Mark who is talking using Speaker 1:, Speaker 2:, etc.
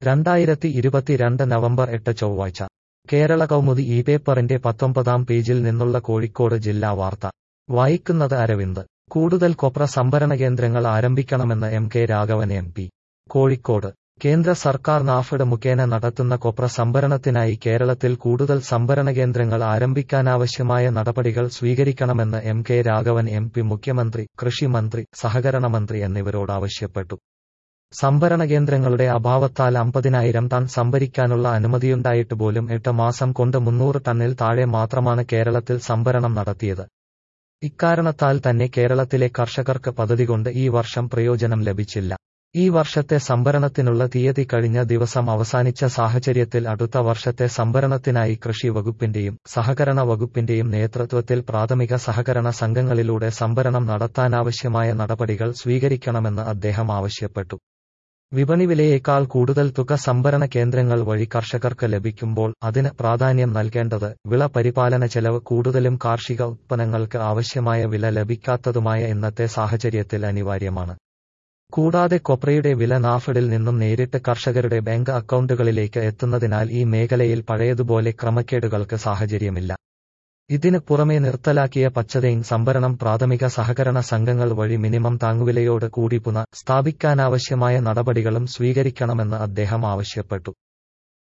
Speaker 1: രണ്ടായിരത്തി ഇരുപത്തിരണ്ട് നവംബർ എട്ട് ചൊവ്വാഴ്ച കേരള കൗമുദി ഈ പേപ്പറിന്റെ പത്തൊമ്പതാം പേജിൽ നിന്നുള്ള കോഴിക്കോട് ജില്ലാ വാർത്ത വായിക്കുന്നത് അരവിന്ദ് കൂടുതൽ കൊപ്ര സംഭരണ കേന്ദ്രങ്ങൾ ആരംഭിക്കണമെന്ന് M K Raghavan M P Kozhikode കേന്ദ്ര സർക്കാർ നാഫഡ് മുഖേന നടത്തുന്ന കൊപ്ര സംഭരണത്തിനായി കേരളത്തിൽ കൂടുതൽ സംഭരണ കേന്ദ്രങ്ങൾ ആരംഭിക്കാനാവശ്യമായ നടപടികൾ സ്വീകരിക്കണമെന്ന് M K Raghavan M P മുഖ്യമന്ത്രി കൃഷിമന്ത്രി സഹകരണ മന്ത്രി എന്നിവരോട് ആവശ്യപ്പെട്ടു സംഭരണ കേന്ദ്രങ്ങളുടെ അഭാവത്താൽ അമ്പതിനായിരം ടൺ സംഭരിക്കാനുള്ള അനുമതിയുണ്ടായിട്ട് പോലും എട്ട് മാസം കൊണ്ട് മുന്നൂറ് ടണ്ണിൽ താഴെ മാത്രമാണ് കേരളത്തിൽ സംഭരണം നടത്തിയത് ഇക്കാരണത്താൽ തന്നെ കേരളത്തിലെ കർഷകർക്ക് പദ്ധതി കൊണ്ട് ഈ വർഷം പ്രയോജനം ലഭിച്ചില്ല ഈ വർഷത്തെ സംഭരണത്തിനുള്ള തീയതി കഴിഞ്ഞ ദിവസം അവസാനിച്ച സാഹചര്യത്തിൽ അടുത്ത വർഷത്തെ സംഭരണത്തിനായി കൃഷി വകുപ്പിന്റെയും സഹകരണ വകുപ്പിന്റെയും നേതൃത്വത്തിൽ പ്രാഥമിക സഹകരണ സംഘങ്ങളിലൂടെ സംഭരണം നടത്താനാവശ്യമായ നടപടികൾ സ്വീകരിക്കണമെന്ന് അദ്ദേഹം ആവശ്യപ്പെട്ടു വിപണി വിലയേക്കാൾ കൂടുതൽ തുക സംഭരണ കേന്ദ്രങ്ങൾ വഴി കർഷകർക്ക് ലഭിക്കുമ്പോൾ അതിന് പ്രാധാന്യം നൽകേണ്ടത് വിള പരിപാലന ചെലവ് കൂടുതലും കാർഷിക ഉത്പന്നങ്ങൾക്ക് ആവശ്യമായ വില ലഭിക്കാത്തതുമായ ഇന്നത്തെ സാഹചര്യത്തിൽ അനിവാര്യമാണ് കൂടാതെ കൊപ്രയുടെ വില നാഫഡിൽ നിന്നും നേരിട്ട് കർഷകരുടെ ബാങ്ക് അക്കൗണ്ടുകളിലേക്ക് എത്തുന്നതിനാൽ ഈ മേഖലയിൽ പഴയതുപോലെ ക്രമക്കേടുകൾക്ക് സാഹചര്യമില്ല ഇതിന് പുറമെ നിർത്തലാക്കിയ പച്ചതേൻ സംഭരണം പ്രാഥമിക സഹകരണ സംഘങ്ങൾ വഴി മിനിമം താങ്ങുവിലയോട് കൂടി പുന സ്ഥാപിക്കാനാവശ്യമായ നടപടികളും സ്വീകരിക്കണമെന്ന് അദ്ദേഹം ആവശ്യപ്പെട്ടു